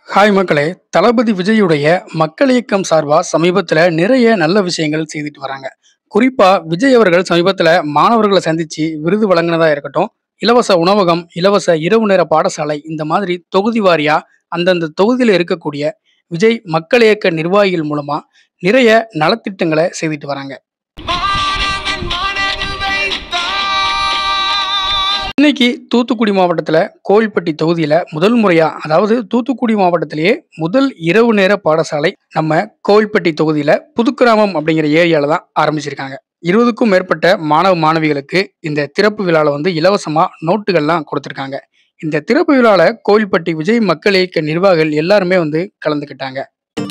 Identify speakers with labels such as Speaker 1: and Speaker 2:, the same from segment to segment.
Speaker 1: Hi மக்களே! தளபதி விஜயுடைய மக்கள் இயக்கம் சார்பா சமீபத்தில நிறைய நல்ல விஷயங்கள் செய்துட்டு வராங்க. குறிப்பா விஜய் அவர்கள் சமீபத்தில மாணவர்கள சந்திச்சு விருது வழங்குனதா இருக்கட்டும், இலவச உணவகம், இலவச இரவு நேர பாடசாலை இந்த மாதிரி தொகுதி வாரியா அந்தந்த தொகுதியில இருக்கக்கூடிய விஜய் மக்கள் இயக்க நிர்வாகிகள் மூலமா நிறைய நலத்திட்டங்கள செய்துட்டு வராங்க. இன்னைக்கு தூத்துக்குடி மாவட்டத்தில கோவில்பட்டி தொகுதியில முதல் முறையா அதாவது தூத்துக்குடி மாவட்டத்திலேயே முதல் இரவு நேர பாடசாலை நம்ம கோவில்பட்டி தொகுதியில புதுக்கிராமம் அப்படிங்கிற ஏரியால தான் ஆரம்பிச்சிருக்காங்க. 20க்கும் மேற்பட்ட மாணவ, மாணவிகளுக்கு இந்த திறப்பு விழால வந்து இலவசமா நோட்டுகள்லாம் குடுத்திருக்காங்க. இந்த திறப்பு விழால கோவில்பட்டி விஜய் மக்கள் இயக்க நிர்வாகிகள் எல்லாருமே வந்து கலந்துக்கிட்டாங்க.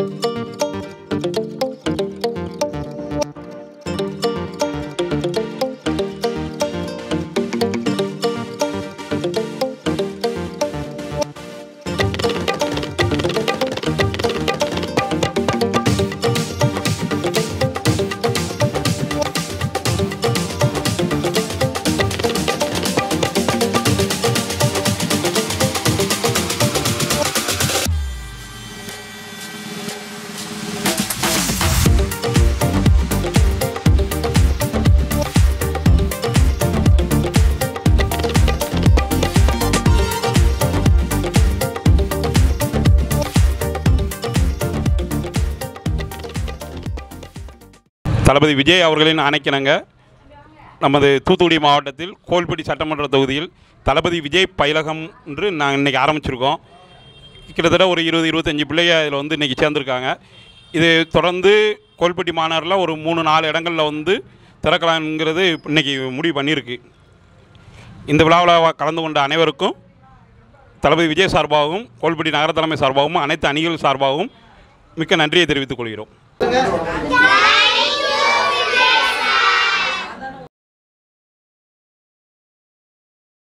Speaker 2: தளபதி விஜய் அவர்களின் ஆணைக்கிணங்க நமது தூத்துக்குடி மாவட்டத்தில் கோல்பட்டி சட்டமன்ற தொகுதியில் தளபதி விஜய் பயிலகம் என்று நாங்கள் இன்றைக்கி ஆரம்பிச்சிருக்கோம் கிட்டத்தட்ட ஒரு இருபது இருபத்தஞ்சி பிள்ளைங்க இதில் வந்து இன்றைக்கி சேர்ந்துருக்காங்க இது தொடர்ந்து கோல்பட்டி மாநகரில் ஒரு மூணு நாலு இடங்களில் வந்து திறக்கலாம்ங்கிறது இன்றைக்கி முடிவு பண்ணியிருக்கு இந்த விழாவில் கலந்து கொண்ட அனைவருக்கும் தளபதி விஜய் சார்பாகவும் கோல்பட்டி நகர தலைமை சார்பாகவும் அனைத்து அணிகள் சார்பாகவும் மிக்க நன்றியை தெரிவித்துக் கொள்கிறோம்